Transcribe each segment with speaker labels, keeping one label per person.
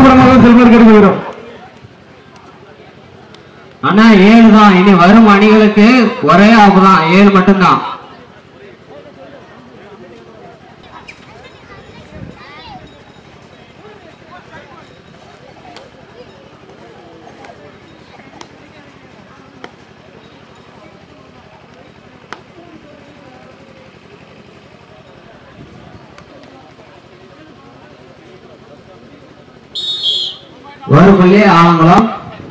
Speaker 1: இருபுறமாக செல்வர் கருதுகிறோம்
Speaker 2: ஆனா ஏழு தான் இனி வரும் அணிகளுக்கு ஒரே ஆப்பு தான் ஏழு மட்டும்தான் ஒரு புள்ளி ஆலங்குளம்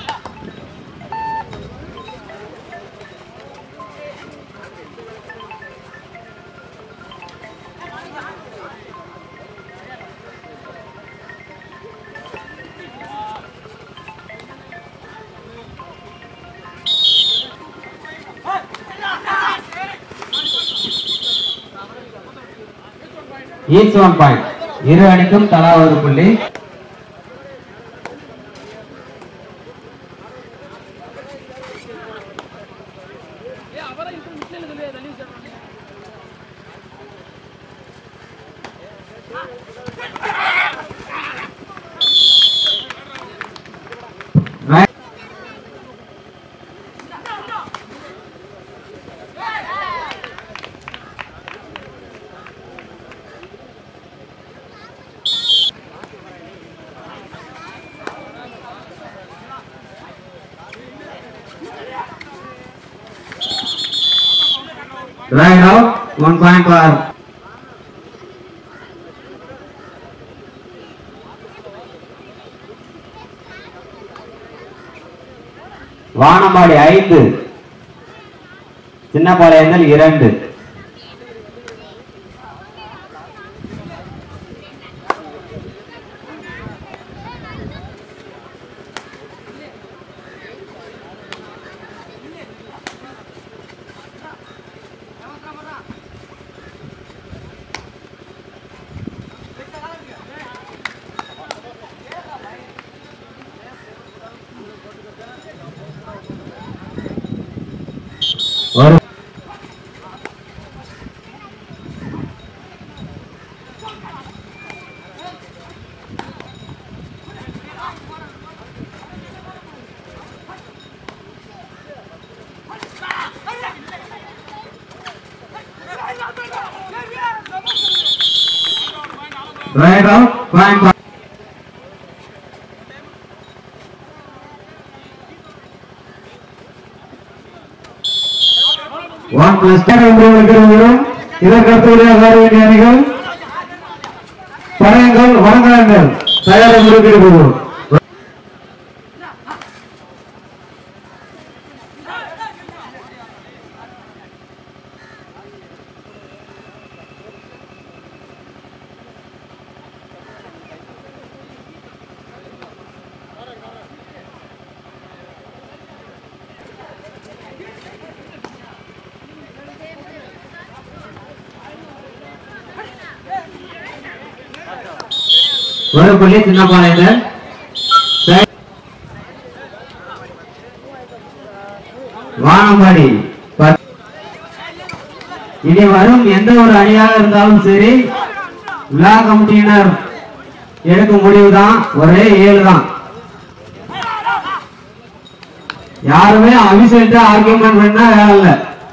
Speaker 2: ஈச் ஒன் பாயிண்ட் இரு அணிக்கும் தலா ஒரு புள்ளி Right. Right out, one point for வானம்பாடி ஐந்து சின்னப்பாளையங்கள் இரண்டு ஒரு Right out, point for one plus
Speaker 1: இருக்கிறோம் இதற்கு அடுத்தபடியாக ஆட வேண்டிய அணிகள் படையங்கள் வழங்கங்கள் தயாராக முடிவெடுக்கிறோம்
Speaker 2: ஒரு புள்ளி சின்னப்பாளையங்கள் சரி. வானம்பாடி பத்- இனி வரும் எந்த ஒரு அணியாக இருந்தாலும் சரி விழா கமிட்டியினர் எடுக்கும் முடிவுதான் ஒரே ஏழு தான் யாருமே அபிஷேகத்தை ஆர்கியூமெண்ட் பண்ணா வேலை இல்லை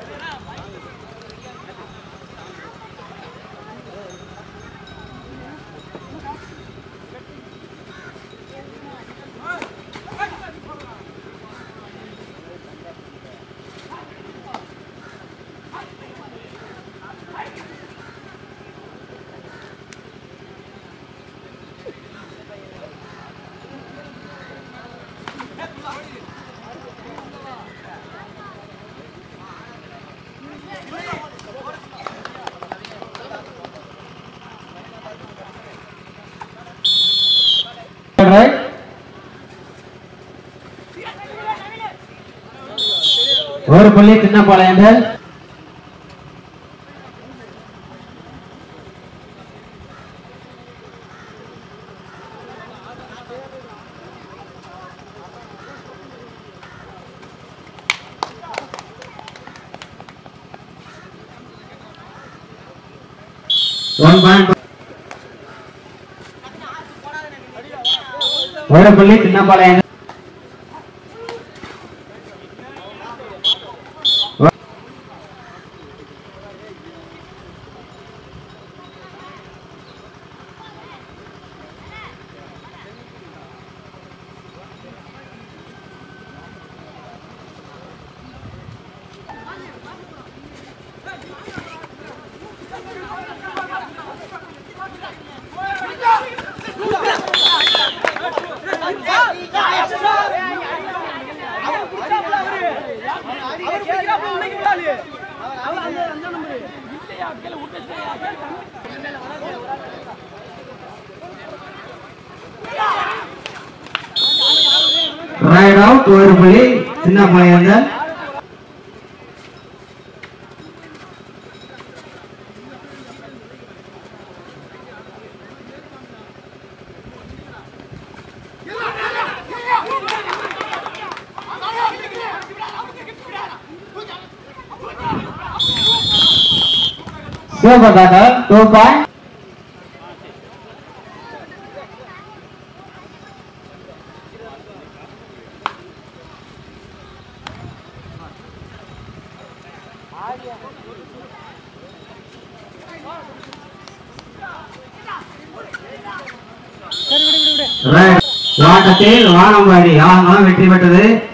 Speaker 1: Right?
Speaker 2: ஒரு புள்ளி சின்னப்பாளையங்கள் ஒன் பாயிண்ட் ஒரு புள்ளி சின்னப்பாளையம் ரைட் அவுட் ஒரு புள்ளி Chinnapalayam super doctor two point right வாட்டத்தில் வானம்பாடி ஆங்கலம் வெற்றி பெற்றது